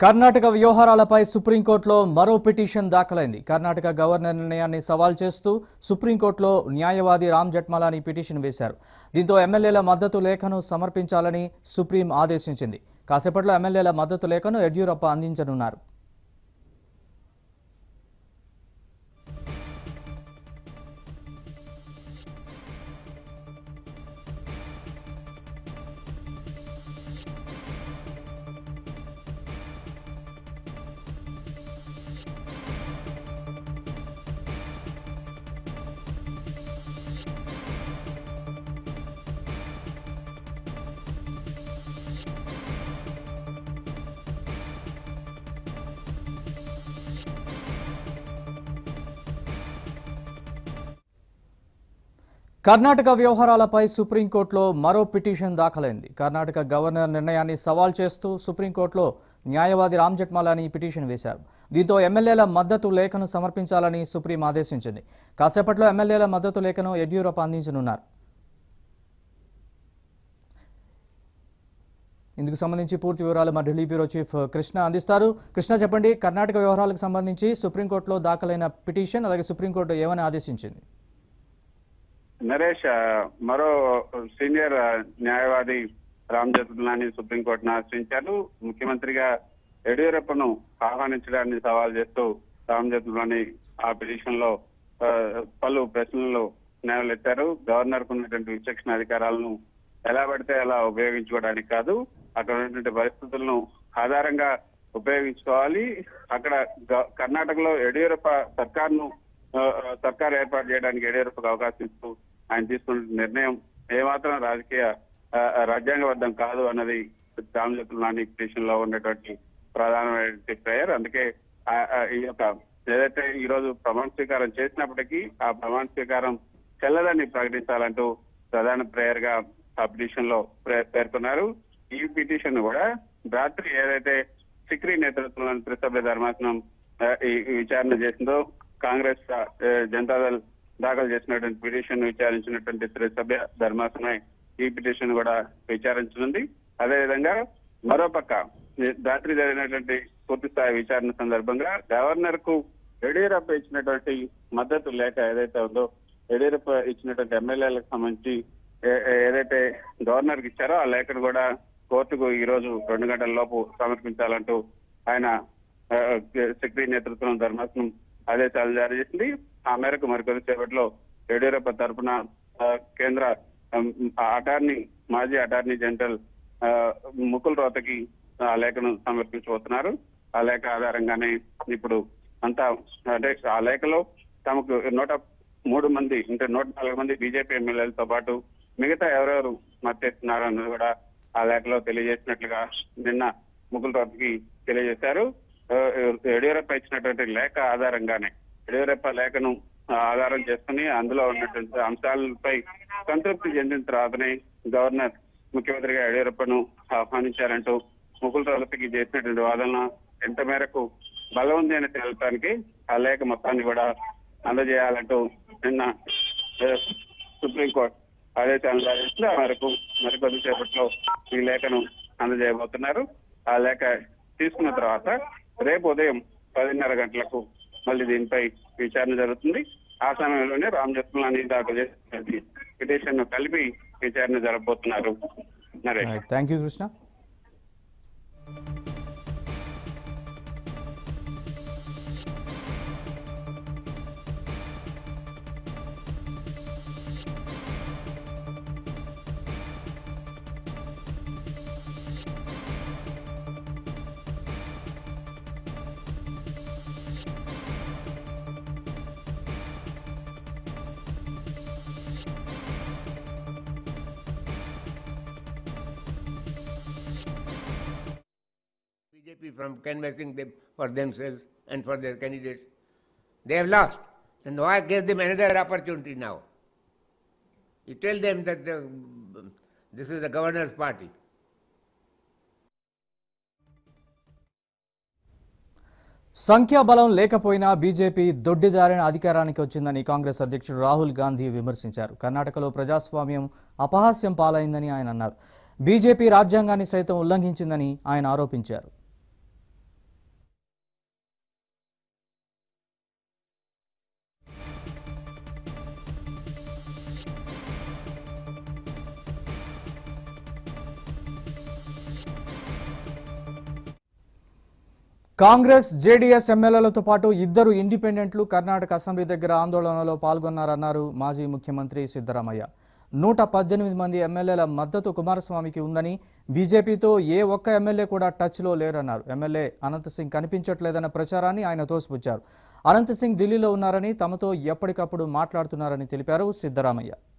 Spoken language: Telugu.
కర్ణాటక వ్యవహారాలపై సుప్రీంకోర్టులో మరో పిటిషన్ దాఖలైంది కర్ణాటక గవర్నర్ నిర్ణయాన్ని సవాల్ చేస్తూ సుప్రీంకోర్టులో న్యాయవాది రామ్ జట్మలాని పిటిషన్ వేశారు దీంతో ఎమ్మెల్యేల మద్దతు లేఖను సమర్పించాలని సుప్రీం ఆదేశించింది కాసేపట్లో ఎమ్మెల్యేల మద్దతు లేఖను యడ్యూరప్ప అందించనున్నారు కర్ణాటక వ్యవహారాలపై సుప్రీంకోర్టులో మరో పిటిషన్ దాఖలైంది కర్ణాటక గవర్నర్ నిర్ణయాన్ని సవాల్ చేస్తూ సుప్రీంకోర్టులో న్యాయవాది రామ్ జట్మాలాని పిటిషన్ వేశారు దీంతో ఎమ్మెల్యేల మద్దతు లేఖను సమర్పించాలని సుప్రీం ఆదేశించింది కాసేపట్లో ఎమ్మెల్యేల మద్దతు లేఖను యడ్యూరప్ప అందించనున్నారు ఇందుకు సంబంధించి పూర్తి వివరాలు మా ఢిల్లీ బ్యూరో చీఫ్ కృష్ణ అందిస్తారు కృష్ణ చెప్పండి కర్ణాటక వ్యవహారాలకు సంబంధించి సుప్రీంకోర్టులో దాఖలైన పిటిషన్ అలాగే సుప్రీంకోర్టు ఏమని ఆదేశించింది నరేష్ ఆ, మరో సీనియర్ ఆ, న్యాయవాది రామ్ జత్మలాని సుప్రీంకోర్టును ఆశ్రయించారు ముఖ్యమంత్రిగా యడియూరప్పను ఆహ్వానించడాన్ని సవాల్ చేస్తూ రామ్ జత్మలాని ఆ పిటిషన్ లో ఆ, పలు ప్రశ్నలు లేవలెత్తారు గవర్నర్ కు ఉన్నటువంటి విచక్షణ అధికారాలను ఎలా పడితే అలా ఉపయోగించుకోవడానికి కాదు అక్కడ ఉన్నటువంటి పరిస్థితులను ఆధారంగా ఉపయోగించుకోవాలి అక్కడ గ- కర్ణాటకలో యడియూరప్ప సర్కార్ను ఆ, ఆ, సర్కార్ ఏర్పాటు చేయడానికి యడియూరప్పకు అవకాశం ఇస్తూ ఆయన తీసుకున్న నిర్ణయం ఏమాత్రం రాజకీయ ఆ, ఆ, రాజ్యాంగబద్ధం కాదు అన్నది రామజతుల నాని పిటిషన్ లో ఉన్నటువంటి ప్రధానమైన ప్రేయర్ అందుకే ఆ- ఆ ఈ యొక్క ఏదైతే ఈ రోజు ప్రమాణ స్వీకారం చేసినప్పటికీ ఆ ప్రమాణ స్వీకారం చెల్లదని ప్రకటించాలంటూ ప్రధాన ప్రేయర్ గా ఆ పిటిషన్ లో ప్రే- పేర్కొన్నారు ఈ పిటిషన్ కూడా రాత్రి ఏదైతే సిక్రీ నేతృత్వంలోని త్రిసభ్య ధర్మాసనం ఆ, ఈ ఈ విచారణ చేసిందో కాంగ్రెస్ ఆ, జనతాదళ్ దాఖలు చేసినటువంటి పిటిషన్ విచారించినటువంటి త్రిసభ్య ధర్మాసనమే ఈ పిటిషన్ కూడా విచారించనుంది అదేవిధంగా మరోపక్క ఈ రాత్రి జరిగినటువంటి పూర్తి స్థాయి విచారణ సందర్భంగా గవర్నర్ కు యడియూరప్ప ఇచ్చినటువంటి మద్దతు లేఖ ఏదైతే ఉందో యడియూరప్ప ఇచ్చినటువంటి ఎమ్మెల్యేలకు సంబంధించి ఏ- ఏ- ఏదైతే గవర్నర్ కి ఇచ్చారో ఆ లేఖను కూడా కోర్టుకు ఈ రోజు రెండు గంటల లోపు సమర్పించాలంటూ ఆయన ఆ, సెక్రటరీ నేతృత్వం ధర్మాసనం ఆదేశాలు జారీ చేసింది ఆ మేరకు మరికొద్దిసేపట్లో యడియూరప్ప తరఫున ఆ, కేంద్ర ఉమ్, అటార్నీ మాజీ అటార్నీ జనరల్ ఆ, ముకుల్ రోతకి ఆ లేఖను సమర్పించబోతున్నారు ఆ లేఖ ఆధారంగానే ఇప్పుడు అంతా అంటే ఆ లేఖలో తమకు నూట మూడు మంది అంటే నూట నాలుగు మంది బీజేపీ ఎమ్మెల్యేలతో పాటు మిగతా ఎవరెవరు మద్దతిస్తున్నారు అన్నది కూడా ఆ లేఖలో తెలియజేసినట్లుగా నిన్న ముకుల్ రోత్కి తెలియజేశారు ఆ, యడియూరప్ప ఇచ్చినటువంటి లేఖ ఆధారంగానే యడియూరప్ప లేఖను ఆ, ఆధారం చేసుకుని అందులో ఉన్నటువంటి అంశాలపై సంతృప్తి చెందిన తర్వాతనే గవర్నర్ ముఖ్యమంత్రిగా యడియూరప్పను ఆహ్వానించారంటూ ముకుల్ రోత్కి చేసినటువంటి వాదన ఎంత మేరకు బలం ఉంది అని తేలటానికి ఆ లేఖ మొత్తాన్ని కూడా అందజేయాలంటూ నిన్న ఆ, సుప్రీంకోర్టు ఆదేశాలు జారీ చేసింది ఆ మేరకు మరికొద్దిసేపట్లో ఈ లేఖను అందజేయబోతున్నారు ఆ లేఖ తీసుకున్న తర్వాత రేపు ఉదయం పదిన్నర గంటలకు మళ్ళీ దీనిపై విచారణ జరుగుతుంది ఆ సమయంలోనే రామ్ జత్మలాని దాఖలు చేసినటువంటి పిటిషన్ ను కలిపి విచారణ జరగబోతున్నారు Naresh thank you Krishna BJP from canvassing them for themselves and for their candidates. They have lost. And why give them another opportunity now? You tell them that the, this is the governor's party. సంఖ్యాబలం లేకపోయినా బీజేపీ దొడ్డిదారిన అధికారానికి వచ్చిందని కాంగ్రెస్ అధ్యక్షుడు రాహుల్ గాంధీ విమర్శించారు కర్ణాటకలో ప్రజాస్వామ్యం అపహాస్యం పాలైందని ఆయన అన్నారు బీజేపీ రాజ్యాంగాన్ని సైతం ఉల్లంఘించిందని ఆయన ఆరోపించారు కాంగ్రెస్ జేడీఎస్ ఎమ్మెల్యేలతో పాటు ఇద్దరు ఇండిపెండెంట్లు కర్ణాటక అసెంబ్లీ దగ్గర ఆందోళనలో పాల్గొన్నారన్నారు మాజీ ముఖ్యమంత్రి సిద్ధరామయ్య నూట పద్దెనిమిది మంది ఎమ్మెల్యేల మద్దతు కుమారస్వామికి ఉందని బీజేపీతో ఏ ఒక్క ఎమ్మెల్యే కూడా టచ్లో లేరన్నారు ఎమ్మెల్యే అనంత్ సింగ్ కనిపించట్లేదన్న ప్రచారాన్ని ఆయన తోసిపుచ్చారు అనంత్ సింగ్ ఢిల్లీలో ఉన్నారని తమతో ఎప్పటికప్పుడు మాట్లాడుతున్నారని తెలిపారు సిద్ధరామయ్య